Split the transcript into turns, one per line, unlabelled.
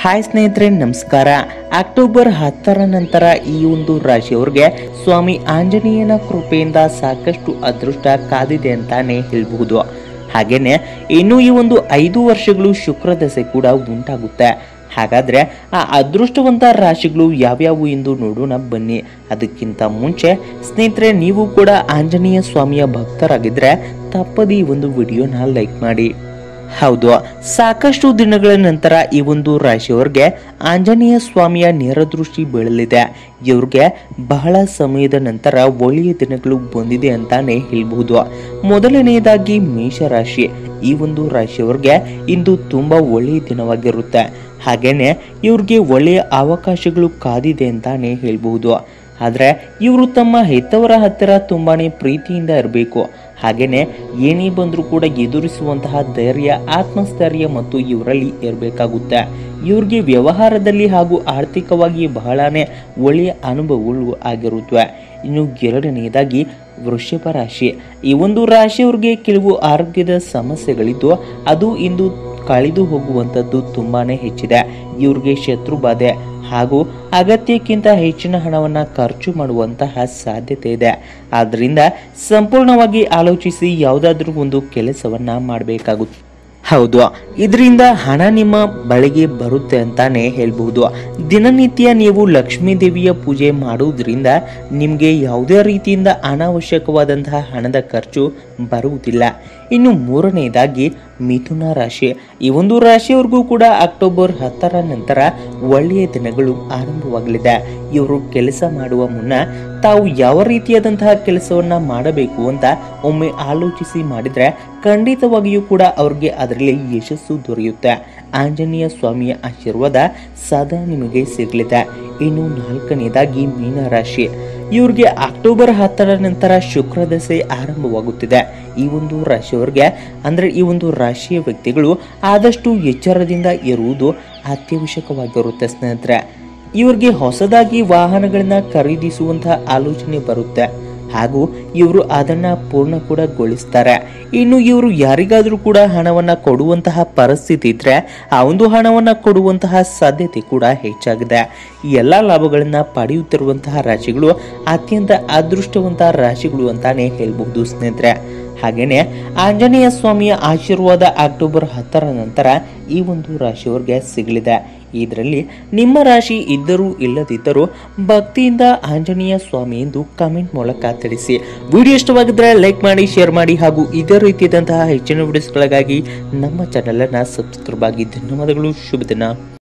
hi ಸ್ನೇಹಿತರೆ ನಮಸ್ಕಾರ October ಹತ್ತರ ನಂತರ ಈ ಒಂದು ರಾಶಿಯವರಿಗೆ ಸ್ವಾಮಿ ಆಂಜನೇಯನ ಕೃಪೆಯಿಂದ ಸಾಕಷ್ಟು ಅದೃಷ್ಟ ಕಾದಿದೆ ಅಂತಾನೆ ಹೇಳ್ಬಹುದು ಹಾಗೇನೆ ಇನ್ನು ಈ ಒಂದು ಐದು ವರ್ಷಗಳು ಶುಕ್ರ ದಶೆ ಕೂಡ ಉಂಟಾಗುತ್ತೆ ಹಾಗಾದ್ರೆ ಆ ಅದೃಷ್ಟವಂತ ರಾಶಿಗಳು ಯಾವ್ಯಾವು ಎಂದು ನೋಡೋಣ ಬನ್ನಿ ಅದಕ್ಕಿಂತ ಮುಂಚೆ ಸ್ನೇಹಿತರೆ ನೀವು ಕೂಡ ಆಂಜನೇಯ ಸ್ವಾಮಿಯ ಭಕ್ತರಾಗಿದ್ರೆ ತಪ್ಪದೇ ಈ ಒಂದು ವಿಡಿಯೋನ ಲೈಕ್ ಮಾಡಿ ಹೌದು ಸಾಕಷ್ಟು ದಿನಗಳ ನಂತರ ಈ ಒಂದು ರಾಶಿಯವರಿಗೆ ಆಂಜನೇಯ ಸ್ವಾಮಿಯ ನೇರದೃಷ್ಟಿ ಬೀಳಲಿದೆ ಇವ್ರಿಗೆ ಬಹಳ ಸಮಯದ ನಂತರ ಒಳ್ಳೆಯ ದಿನಗಳು ಬಂದಿದೆ ಅಂತಾನೆ ಹೇಳ್ಬಹುದು ಮೊದಲನೆಯದಾಗಿ ಮೇಷರಾಶಿ ಈ ಒಂದು ರಾಶಿಯವರಿಗೆ ಇಂದು ತುಂಬಾ ಒಳ್ಳೆಯ ದಿನವಾಗಿರುತ್ತೆ ಹಾಗೇನೆ ಇವ್ರಿಗೆ ಒಳ್ಳೆಯ ಅವಕಾಶಗಳು ಕಾದಿದೆ ಅಂತಾನೆ ಹೇಳ್ಬಹುದು ಆದ್ರೆ ಇವರು ತಮ್ಮ ಹೆತ್ತವರ ಹತ್ತಿರ ತುಂಬಾನೇ ಪ್ರೀತಿಯಿಂದ ಇರಬೇಕು ಹಾಗೇನೆ ಏನೇ ಬಂದರೂ ಕೂಡ ಎದುರಿಸುವಂತಹ ಧೈರ್ಯ ಆತ್ಮಸ್ಥೈರ್ಯ ಮತ್ತು ಇವರಲ್ಲಿ ಇರಬೇಕಾಗುತ್ತೆ ಇವ್ರಿಗೆ ವ್ಯವಹಾರದಲ್ಲಿ ಹಾಗೂ ಆರ್ಥಿಕವಾಗಿ ಬಹಳನೇ ಒಳ್ಳೆಯ ಅನುಭವಗಳು ಆಗಿರುತ್ತವೆ ಇನ್ನು ಎರಡನೆಯದಾಗಿ ವೃಷಭ ರಾಶಿ ಈ ಒಂದು ರಾಶಿಯವ್ರಿಗೆ ಕೆಲವು ಆರೋಗ್ಯದ ಸಮಸ್ಯೆಗಳಿದ್ದು ಅದು ಇಂದು ಕಳೆದು ಹೋಗುವಂಥದ್ದು ತುಂಬಾನೇ ಹೆಚ್ಚಿದೆ ಇವ್ರಿಗೆ ಶತ್ರು ಬಾಧೆ ಹಾಗೂ ಅಗತ್ಯಕ್ಕಿಂತ ಹೆಚ್ಚಿನ ಹಣವನ್ನ ಖರ್ಚು ಮಾಡುವಂತಹ ಸಾಧ್ಯತೆ ಇದೆ ಆದ್ರಿಂದ ಸಂಪೂರ್ಣವಾಗಿ ಆಲೋಚಿಸಿ ಯಾವುದಾದ್ರೂ ಒಂದು ಕೆಲಸವನ್ನ ಮಾಡಬೇಕಾಗುತ್ತೆ ಹೌದು ಇದರಿಂದ ಹಣ ನಿಮ್ಮ ಬಳಿಗೆ ಬರುತ್ತೆ ಅಂತಾನೆ ಹೇಳ್ಬಹುದು ದಿನನಿತ್ಯ ನೀವು ಲಕ್ಷ್ಮೀ ದೇವಿಯ ಪೂಜೆ ಮಾಡುವುದರಿಂದ ನಿಮಗೆ ಯಾವುದೇ ರೀತಿಯಿಂದ ಅನಾವಶ್ಯಕವಾದಂತಹ ಹಣದ ಖರ್ಚು ಬರುವುದಿಲ್ಲ ಇನ್ನು ಮೂರನೆಯದಾಗಿ ಮಿಥುನ ರಾಶಿ ಈ ಒಂದು ರಾಶಿಯವರೆಗೂ ಕೂಡ ಅಕ್ಟೋಬರ್ ಹತ್ತರ ನಂತರ ಒಳ್ಳೆಯ ದಿನಗಳು ಆರಂಭವಾಗಲಿದೆ ಇವರು ಕೆಲಸ ಮಾಡುವ ಮುನ್ನ ತಾವು ಯಾವ ರೀತಿಯಾದಂತಹ ಕೆಲಸವನ್ನ ಮಾಡಬೇಕು ಅಂತ ಒಮ್ಮೆ ಆಲೋಚಿಸಿ ಮಾಡಿದ್ರೆ ಖಂಡಿತವಾಗಿಯೂ ಕೂಡ ಅವ್ರಿಗೆ ಅದರಲ್ಲಿ ಯಶಸ್ಸು ದೊರೆಯುತ್ತೆ ಆಂಜನೇಯ ಸ್ವಾಮಿಯ ಆಶೀರ್ವಾದ ಸದಾ ನಿಮಗೆ ಸಿಗಲಿದೆ ಇನ್ನು ನಾಲ್ಕನೇದಾಗಿ ಮೀನರಾಶಿ ಇವ್ರಿಗೆ ಅಕ್ಟೋಬರ್ ಹತ್ತರ ನಂತರ ಶುಕ್ರ ದಶೆ ಆರಂಭವಾಗುತ್ತಿದೆ ಈ ಒಂದು ರಾಶಿಯವರಿಗೆ ಅಂದ್ರೆ ಈ ಒಂದು ರಾಶಿಯ ವ್ಯಕ್ತಿಗಳು ಆದಷ್ಟು ಎಚ್ಚರದಿಂದ ಇರುವುದು ಅತ್ಯವಶ್ಯಕವಾಗಿರುತ್ತೆ ಸ್ನೇಹಿತರೆ ಇವ್ರಿಗೆ ಹೊಸದಾಗಿ ವಾಹನಗಳನ್ನ ಖರೀದಿಸುವಂತಹ ಆಲೋಚನೆ ಬರುತ್ತೆ ಹಾಗೂ ಇವರು ಅದನ್ನ ಪೂರ್ಣ ಕೂಡ ಗೊಳಿಸ್ತಾರೆ ಇನ್ನು ಇವರು ಯಾರಿಗಾದ್ರೂ ಕೂಡ ಹಣವನ್ನ ಕೊಡುವಂತಹ ಪರಿಸ್ಥಿತಿ ಇದ್ರೆ ಆ ಒಂದು ಹಣವನ್ನ ಕೊಡುವಂತಹ ಸಾಧ್ಯತೆ ಕೂಡ ಹೆಚ್ಚಾಗಿದೆ ಈ ಎಲ್ಲಾ ಲಾಭಗಳನ್ನ ಪಡೆಯುತ್ತಿರುವಂತಹ ರಾಶಿಗಳು ಅತ್ಯಂತ ಅದೃಷ್ಟವಂತ ರಾಶಿಗಳು ಅಂತಾನೆ ಹೇಳ್ಬಹುದು ಸ್ನೇಹಿತರೆ ಹಾಗೇನೆ ಆಂಜನೇಯ ಸ್ವಾಮಿಯ ಆಶೀರ್ವಾದ ಅಕ್ಟೋಬರ್ ಹತ್ತರ ನಂತರ ಈ ಒಂದು ರಾಶಿಯವರಿಗೆ ಸಿಗಲಿದೆ ಇದರಲ್ಲಿ ನಿಮ್ಮ ರಾಶಿ ಇದ್ದರೂ ಇಲ್ಲದಿದ್ದರೂ ಭಕ್ತಿಯಿಂದ ಆಂಜನೇಯ ಸ್ವಾಮಿ ಎಂದು ಕಮೆಂಟ್ ಮೂಲಕ ತಿಳಿಸಿ ವಿಡಿಯೋ ಇಷ್ಟವಾಗಿದ್ದರೆ ಲೈಕ್ ಮಾಡಿ ಶೇರ್ ಮಾಡಿ ಹಾಗೂ ಇದೇ ರೀತಿಯಾದಂತಹ ಹೆಚ್ಚಿನ ವಿಡಿಯೋಸ್ಗಳಿಗಾಗಿ ನಮ್ಮ ಚಾನಲನ್ನು ಸಬ್ಸ್ಕ್ರೈಬ್ ಆಗಿ ಧನ್ಯವಾದಗಳು ಶುಭ ದಿನ